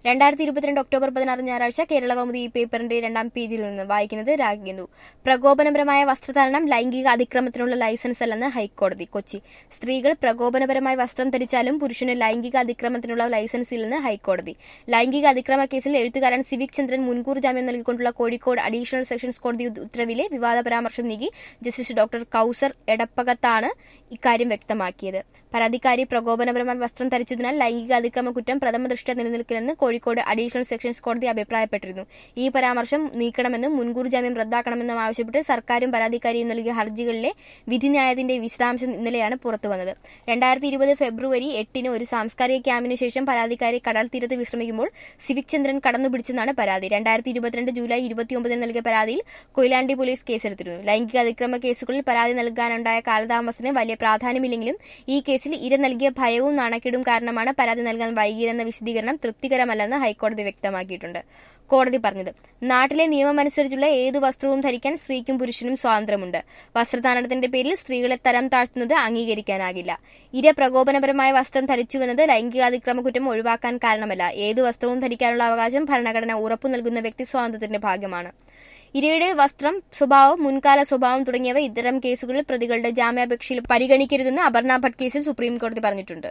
രണ്ടായിരത്തി ഇരുപത്തിരണ്ട് ഒക്ടോബർ പതിനാറ് ഞായറാഴ്ച കേരള കൗമുദി ഈ പേപ്പറിന്റെ രണ്ടാം പേജിൽ നിന്ന് വായിക്കുന്നത് രാഗേന്ദു പ്രകോപനപരമായ വസ്ത്രധാരണം ലൈംഗിക അതിക്രമത്തിനുള്ള ലൈസൻസ് അല്ലെന്ന് ഹൈക്കോടതി കൊച്ചി സ്ത്രീകൾ പ്രകോപനപരമായ വസ്ത്രം ധരിച്ചാലും പുരുഷന് ലൈംഗിക അതിക്രമത്തിനുള്ള ലൈസൻസ് ഇല്ലെന്ന് ഹൈക്കോടതി ലൈംഗിക അതിക്രമ കേസിൽ എഴുത്തുകാരൻ സിവിക് ചന്ദ്രൻ മുൻകൂർ ജാമ്യം നൽകിക്കൊണ്ടുള്ള കോഴിക്കോട് അഡീഷണൽ സെഷൻസ് കോടതി ഉത്തരവിലെ വിവാദ പരാമർശം നീക്കി ജസ്റ്റിസ് ഡോക്ടർ കൌസർ എടപ്പകത്താണ് ഇക്കാര്യം വ്യക്തമാക്കിയത് പരാതിക്കാരി പ്രകോപനപരമായ വസ്ത്രം ധരിച്ചതിനാൽ ലൈംഗിക അതിക്രമ കുറ്റം പ്രഥമ ദൃഷ്ട്യ നിലനിൽക്കില്ലെന്ന് കോഴിക്കോട് അഡീഷണൽ സെഷൻസ് കോടതി അഭിപ്രായപ്പെട്ടിരുന്നു ഈ പരാമർശം നീക്കണമെന്നും മുൻകൂർ ജാമ്യം റദ്ദാക്കണമെന്നും ആവശ്യപ്പെട്ട് സർക്കാരും പരാതിക്കാരിയും നൽകിയ ഹർജികളിലെ വിധിന്യായത്തിന്റെ വിശദാംശം ഇന്നലെയാണ് പുറത്തുവന്നത് രണ്ടായിരത്തി ഇരുപത് ഫെബ്രുവരി എട്ടിന് ഒരു സാംസ്കാരിക ക്യാമ്പിന് ശേഷം പരാതിക്കാരി കടൽ തീരത്ത് വിശ്രമിക്കുമ്പോൾ സിവിക് ചന്ദ്രൻ കടന്നുപിടിച്ചെന്നാണ് പരാതി രണ്ടായിരത്തി ഇരുപത്തിരണ്ട് ജൂലൈ ഇരുപത്തിയൊമ്പതിന് നൽകിയ പരാതിയിൽ കൊയിലാണ്ടി പോലീസ് കേസെടുത്തിരുന്നു ലൈംഗിക അതിക്രമ കേസുകളിൽ പരാതി നൽകാനുണ്ടായ കാലതാമസത്തിന് വലിയ പ്രാധാന്യമില്ലെങ്കിലും ഈ കേസിൽ ഇര നൽകിയ ഭയവും നാണക്കേടും കാരണമാണ് പരാതി നൽകാൻ വൈകിയതെന്ന വിശദീകരണം തൃപ്തികരമല്ലെന്ന് ഹൈക്കോടതി വ്യക്തമാക്കിയിട്ടുണ്ട് കോടതി പറഞ്ഞത് നാട്ടിലെ നിയമമനുസരിച്ചുള്ള ഏതു വസ്ത്രവും ധരിക്കാൻ സ്ത്രീക്കും പുരുഷനും സ്വാതന്ത്ര്യമുണ്ട് വസ്ത്രധാരണത്തിന്റെ പേരിൽ സ്ത്രീകളെ തരം താഴ്ത്തുന്നത് അംഗീകരിക്കാനാകില്ല ഇര പ്രകോപനപരമായ വസ്ത്രം ധരിച്ചുവെന്നത് ലൈംഗികാതിക്രമ കുറ്റം ഒഴിവാക്കാൻ കാരണമല്ല ഏതു വസ്ത്രവും ധരിക്കാനുള്ള അവകാശം ഭരണഘടന ഉറപ്പു നൽകുന്ന വ്യക്തി സ്വാതന്ത്ര്യത്തിന്റെ ഭാഗമാണ് ഇരയുടെ വസ്ത്രം സ്വഭാവം മുൻകാല സ്വഭാവം തുടങ്ങിയവ ഇത്തരം കേസുകളിൽ പ്രതികളുടെ ജാമ്യാപേക്ഷയിൽ പരിഗണിക്കരുതെന്ന് അപർണ ഭട്ട് കേസിൽ സുപ്രീം കോടതി പറഞ്ഞിട്ടുണ്ട്